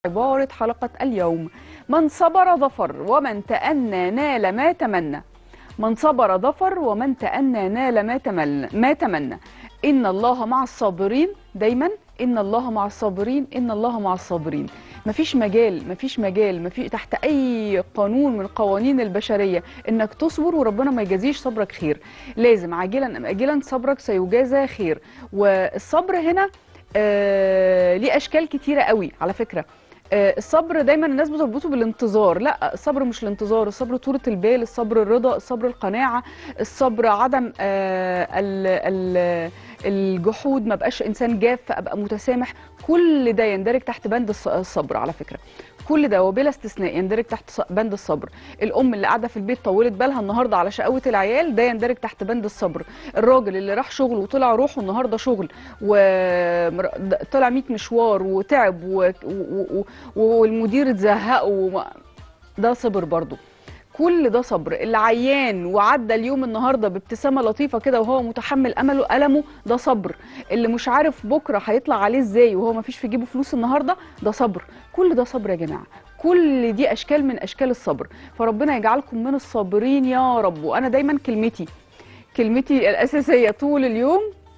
عبارة حلقة اليوم من صبر ظفر ومن تأنى نال ما تمنى من صبر ظفر ومن تأنى نال ما تمنى ما تمنى إن الله مع الصابرين دايما إن الله مع الصابرين إن الله مع الصابرين مفيش مجال مفيش مجال مفيش تحت أي قانون من قوانين البشرية إنك تصبر وربنا ما يجازيش صبرك خير لازم عاجلا أم آجلا صبرك سيجازى خير والصبر هنا آه ليه أشكال كتيرة قوي على فكرة آه، الصبر دايما الناس بتربطه بالانتظار لا الصبر مش الانتظار الصبر طولة البال الصبر الرضا الصبر القناعة الصبر عدم آه، ال- ال- الجحود ما بقاش انسان جاف ابقى متسامح كل ده يندرج تحت بند الص- الصبر على فكرة كل ده وبلا استثناء يندرج تحت ص- بند الصبر الام اللي قاعده في البيت طولت بالها النهارده على شقاوه العيال ده يندرج تحت بند الصبر الراجل اللي راح شغل وطلع روحه النهارده شغل وطلع 100 مشوار وتعب و... و... و... والمدير اتزهقه وما... ده صبر برضه كل ده صبر اللي عيان وعدى اليوم النهارده بابتسامه لطيفه كده وهو متحمل امله المه ده صبر اللي مش عارف بكره هيطلع عليه ازاي وهو ما فيش في جيبه فلوس النهارده ده صبر كل ده صبر يا جماعه كل دي اشكال من اشكال الصبر فربنا يجعلكم من الصابرين يا رب وانا دايما كلمتي كلمتي الاساسيه طول اليوم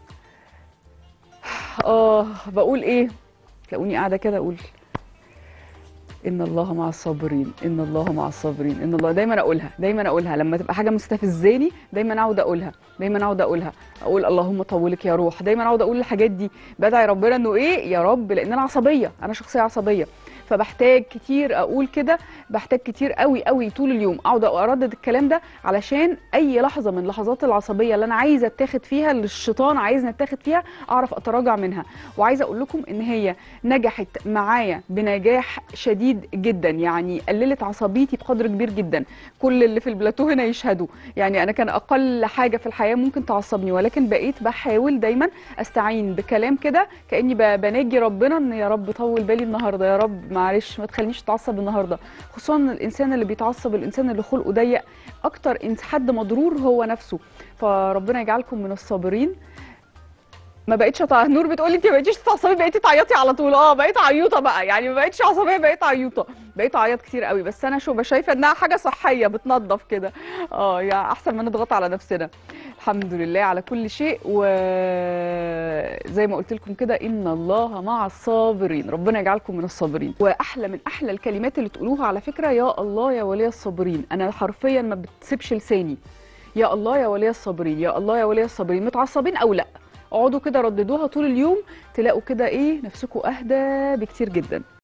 اه بقول ايه تلاقوني قاعده كده اقول ان الله مع الصابرين ان الله مع الصابرين ان الله دايما اقولها دايما اقولها لما تبقى حاجه مستفزاني دايما اقعد اقولها دايما اقعد اقولها اقول اللهم طولك يا روح دايما اقعد اقول الحاجات دي بدعي ربنا انه ايه يا رب لان انا عصبيه انا شخصيه عصبيه فبحتاج كتير اقول كده بحتاج كتير قوي قوي طول اليوم اقعد اردد الكلام ده علشان اي لحظه من لحظات العصبيه اللي انا عايزه اتاخد فيها اللي الشيطان عايزني اتاخد فيها اعرف اتراجع منها وعايزه اقول لكم ان هي نجحت معايا بنجاح شديد جدا يعني قللت عصبيتي بقدر كبير جدا كل اللي في البلاتو هنا يشهدوا يعني انا كان اقل حاجه في الحياه ممكن تعصبني ولكن بقيت بحاول دايما استعين بكلام كده كاني ب- بناجي ربنا ان يا رب طول بالي النهارده يا رب معلش ما تخلينيش اتعصب النهارده خصوصا الانسان اللي بيتعصب الانسان اللي خلقه ضيق اكتر إنس- حد مضرور هو نفسه فربنا يجعلكم من الصابرين ما بقتش أتع... نور بتقول لي انت ما بقيتيش تتعصبي بقيتي تعيطي على طول اه بقيت عيوطه بقى يعني ما بقيتش عصبيه بقيت عيوطه بقيت اعيط كتير قوي بس انا شو شايفه انها حاجه صحيه بتنظف كده اه يعني احسن ما نضغط على نفسنا الحمد لله على كل شيء وزي ما قلت لكم كده ان الله مع الصابرين ربنا يجعلكم من الصابرين واحلى من احلى الكلمات اللي تقولوها على فكره يا الله يا ولي الصابرين انا حرفيا ما بتسيبش لساني يا الله يا ولي الصابرين يا الله يا ولي الصابرين متعصبين او لا اقعدوا كده رددوها طول اليوم تلاقوا كده ايه نفسكم اهدى بكتير جدا